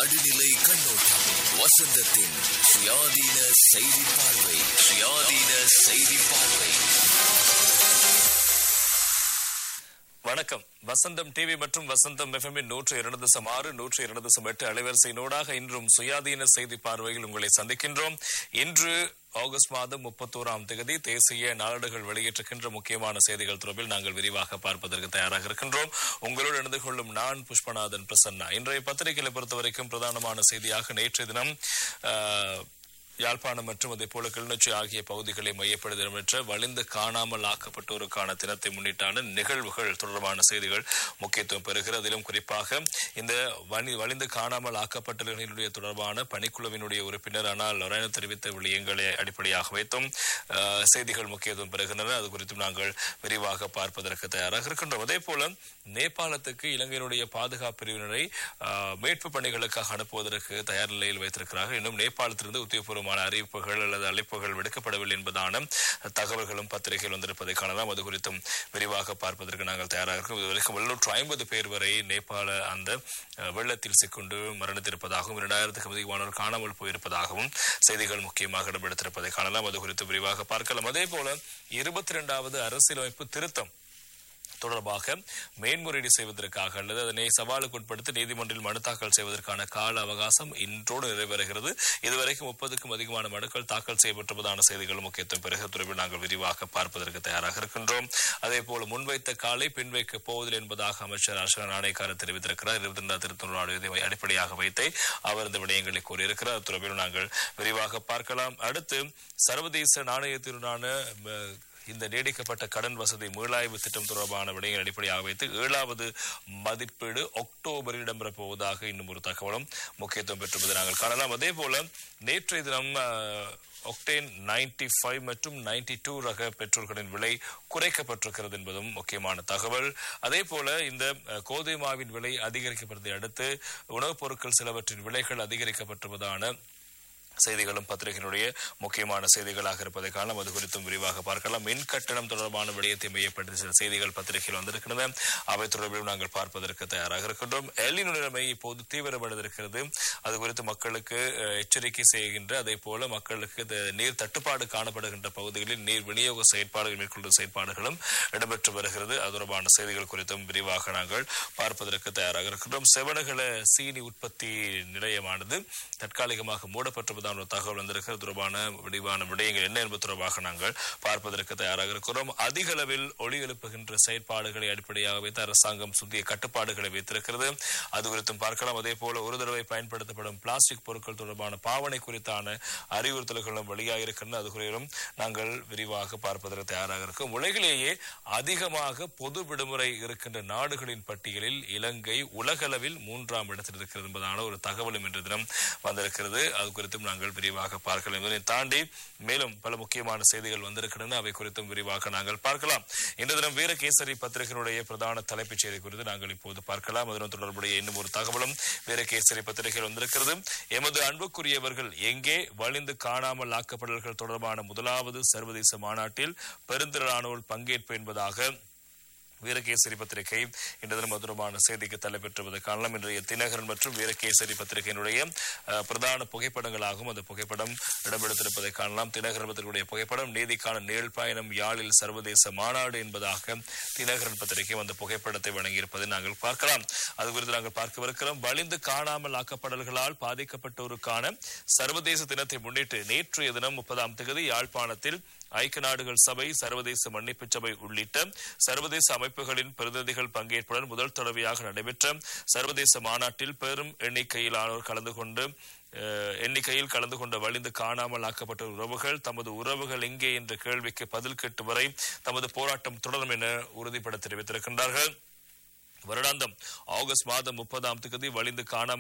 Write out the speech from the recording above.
நடுநிலை கண்ணோட்டம் வசந்தத்தின் சுயாதீன செய்தி பார்வை சுயாதீன செய்தி பார்வை வணக்கம் வசந்தம் டிவி மற்றும் வசந்தம் எஃப்எம் நூற்று இரண்டு தசம் ஆறு நூற்று இரண்டு தசம் எட்டு அலைவரிசையினூடாக இன்றும் சுயாதீன செய்தி பார்வையில் உங்களை சந்திக்கின்றோம் இன்று ஆகஸ்ட் மாதம் முப்பத்தோராம் தேதி தேசிய நாளேடுகள் வெளியிட்டிருக்கின்ற முக்கியமான செய்திகள் தொடர்பில் நாங்கள் விரிவாக பார்ப்பதற்கு தயாராக இருக்கின்றோம் உங்களோடு இணைந்து கொள்ளும் நான் புஷ்பநாதன் பிரசன்னா இன்றைய பத்திரிகைகளை பொறுத்தவரைக்கும் பிரதானமான செய்தியாக நேற்றைய தினம் ஆஹ், யாழ்ப்பாணம் மற்றும் அதே போல கிளிநொச்சி ஆகிய பகுதிகளை மையப்படுத்தி இடம்பெற்ற வலிந்து காணாமல் ஆக்கப்பட்டோருக்கான தினத்தை முன்னிட்டான நிகழ்வுகள் தொடர்பான செய்திகள் முக்கியத்துவம் பெறுகிறது அதிலும் குறிப்பாக இந்த வலி வலிந்து காணாமல் ஆக்கப்பட்டவர்களுடைய தொடர்பான பணிக்குழுவினுடைய உறுப்பினர் ஆனால் லொரைன தெரிவித்த விடயங்களை அடிப்படையாக வைத்தும் அஹ், செய்திகள் முக்கியத்துவம் பெறுகின்றன அது குறித்தும் நாங்கள் விரிவாக பார்ப்பதற்கு தயாராக இருக்கின்றோம் அதே போல நேபாளத்துக்கு இலங்கையினுடைய பாதுகாப்பு பிரிவினரை அஹ், மீட்பு பணிகளுக்காக அனுப்புவதற்கு தயார் நிலையில் வைத்திருக்கிறார்கள் இன்னும் நேபாளத்திலிருந்து உத்தியோகபூர்வமான அறிவிப்புகள் அல்லது அழைப்புகள் விடுக்கப்படவில்லை என்பதான தகவல்களும் பத்திரிகையில் வந்திருப்பதை காணலாம் அது குறித்தும் விரிவாக பார்ப்பதற்கு நாங்கள் தயாராக இருக்கிறோம் இதுவரைக்கும் எழுநூற்று ஐம்பது பேர் வரை நேபாள அந்த அஹ், வெள்ளத்தில் சிக்கொண்டு மரணித்திருப்பதாகவும் இரண்டாயிரத்துக்கும் அதிகமானோர் காணாமல் போயிருப்பதாகவும் செய்திகள் முக்கியமாக இடம்பெடுத்திருப்பதை காணலாம் அது குறித்து விரிவாக பார்க்கலாம் அதே போல இருபத்தி இரண்டாவது அரசியலமைப்பு திருத்தம் தொடர்பாக மேன்முறையீடு செய்வதற்காக அல்லது அதனை சவாலுக்கு உட்படுத்தி நீதிமன்றில் மனு தாக்கல் செய்வதற்கான கால அவகாசம் இன்றோடு நிறைவேறுகிறது இதுவரைக்கும் முப்பதுக்கும் அதிகமான மனுக்கள் தாக்கல் செய்யப்பட்டிருப்பதான செய்திகள் முக்கியத்துவம் பெருக துறையில் நாங்கள் விரிவாக பார்ப்பதற்கு தயாராக இருக்கின்றோம் அதே போல முன்வைத்த காலை பின் வைக்கப் போவதில்லை என்பதாக அமைச்சர் அர்ஷன நாணயக்காரர் தெரிவித்திருக்கிறார் இருபத்தி ரெண்டாம் திருத்தம் அடிப்படையாக வைத்தே அவர் இந்த விடயங்களை கூறியிருக்கிறார் அது தொடர்பில் நாங்கள் விரிவாக பார்க்கலாம் அடுத்து சர்வதேச நாணயத்தினுடான அஹ், இந்த நீடிக்கப்பட்ட கடன் வசதி மீளாய்வு திட்டம் தொடர்பான விடயங்களை அடிப்படையாக வைத்து ஏழாவது மதிப்பீடு அக்டோபரில் இடம்பெறப் போவதாக இன்னும் ஒரு தகவலும் முக்கியத்துவம் பெற்றிருப்பதை நாங்கள் காணலாம் அதே போல நேற்றைய தினம் அஹ், ஒக்டேன் 95 ஃபைவ் மற்றும் 92 டூ ரக பெட்ரோல்களின் விலை குறைக்கப்பட்டிருக்கிறது என்பதும் முக்கியமான தகவல் அதே போல இந்த அஹ், கோதுமை மாவின் விலை அதிகரிக்கப்பட்டதை அடுத்து உணவுப் பொருட்கள் சிலவற்றின் விலைகள் அதிகரிக்கப்பட்டிருப்பதான செய்திகளும் பத்திரிகையினுடைய முக்கியமான செய்திகளாக இருப்பதை காணலாம் அது குறித்தும் விரிவாக பார்க்கலாம் மின் கட்டணம் தொடர்பான விடயத்தை மையப்படுத்தி சில செய்திகள் பத்திரிகையில் வந்திருக்கின்றன அவை தொடர்பிலும் நாங்கள் பார்ப்பதற்கு தயாராக இருக்கின்றோம் எல்லின் நிலைமை இப்போது தீவிரமடைந்திருக்கிறது அது குறித்து மக்களுக்கு அஹ், எச்சரிக்கை செய்கின்ற அதே போல மக்களுக்கு இந்த நீர் தட்டுப்பாடு காணப்படுகின்ற பகுதிகளில் நீர் விநியோக செயற்பாடுகள் மேற்கொள்ளும் செயற்பாடுகளும் இடம்பெற்று வருகிறது அது தொடர்பான செய்திகள் குறித்தும் விரிவாக நாங்கள் பார்ப்பதற்கு தயாராக இருக்கின்றோம் செவனகள சீனி உற்பத்தி நிலையமானது தற்காலிகமாக மூடப்பட்டிருப்பதான ஒரு தகவல் வந்திருக்கிறது தொடர்பான விரிவான விடயங்கள் என்ன என்பது தொடர்பாக நாங்கள் பார்ப்பதற்கு தயாராக இருக்கிறோம் அதிக அளவில் ஒளி எழுப்புகின்ற செயற்பாடுகளை அடிப்படையாக வைத்து அரசாங்கம் சுத்திய கட்டுப்பாடுகளை வைத்திருக்கிறது அது குறித்தும் பார்க்கலாம் அதே போல ஒரு தடவை பயன்படுத்தப்படும் பிளாஸ்டிக் பொருட்கள் தொடர்பான பாவனை குறித்தான அறிவுறுத்தல்களும் வெளியாக இருக்கின்றன அது குறித்தும் நாங்கள் விரிவாக பார்ப்பதற்கு தயாராக இருக்கும் உலகிலேயே அதிகமாக பொது விடுமுறை இருக்கின்ற நாடுகளின் பட்டியலில் இலங்கை உலகளவில் மூன்றாம் இடத்தில் இருக்கிறது என்பதான ஒரு தகவலும் இன்று தினம் வந்திருக்கிறது அது குறித்தும் நாங்கள் விரிவாக பார்க்கலாம் இதனை தாண்டி மேலும் பல முக்கியமான செய்திகள் வந்திருக்கின்றன அவை குறித்தும் விரிவாக நாங்கள் பார்க்கலாம் இன்று தினம் வீரகேசரி பத்திரிகையினுடைய பிரதான தலைப்புச் செய்தி குறித்து நாங்கள் இப்போது பார்க்கலாம் அதனுடன் தொடர்புடைய இன்னும் ஒரு தகவலும் வீரகேசரி பத்திரிகையில் வந்திருக்கிறது எமது அன்புக்குரியவர்கள் எங்கே வலிந்து காணாமல் ஆக்கப்படல்கள் தொடர்பான முதலாவது சர்வதேச மாநாட்டில் பெருந்திரளானோர் பங்கேற்பு என்பதாக வீரகேசரி பத்திரிகை இன்று தினம் மதுரமான செய்திக்கு தலைப்பெற்றுவது காரணம் இன்றைய தினகரன் மற்றும் வீரகேசரி பத்திரிகையினுடைய அஹ், பிரதான புகைப்படங்களாகும் அந்த புகைப்படம் இடம்பெடுத்திருப்பதை காணலாம் தினகரன் பத்திரிகையுடைய புகைப்படம் நீதிக்கான நீள் பயணம் யாழில் சர்வதேச மாநாடு என்பதாக தினகரன் பத்திரிகை அந்த புகைப்படத்தை வழங்கியிருப்பதை நாங்கள் பார்க்கலாம் அது குறித்து நாங்கள் பார்க்கவிருக்கிறோம் வலிந்து காணாமல் ஆக்கப்படல்களால் பாதிக்கப்பட்டோருக்கான சர்வதேச தினத்தை முன்னிட்டு நேற்றைய தினம் முப்பதாம் தேதி யாழ்ப்பாணத்தில் ஐக்கிய நாடுகள் சபை சர்வதேச மன்னிப்பு சபை உள்ளிட்ட சர்வதேச அமைப்புகளின் பிரதிநிதிகள் பங்கேற்புடன் முதல் தடவையாக நடைபெற்ற சர்வதேச மாநாட்டில் பெரும் எண்ணிக்கையிலானோர் கலந்து கொண்டு அஹ், எண்ணிக்கையில் கலந்து கொண்ட வலிந்து காணாமல் ஆக்கப்பட்ட உறவுகள் தமது உறவுகள் எங்கே என்ற கேள்விக்கு பதில் கேட்டு வரை தமது போராட்டம் தொடரும் என உறுதிபட தெரிவித்திருக்கின்றார்கள் வருடாந்தம் ஆகஸ்ட் மாதம் முப்பதாம் தேதி வலிந்து காணாமல்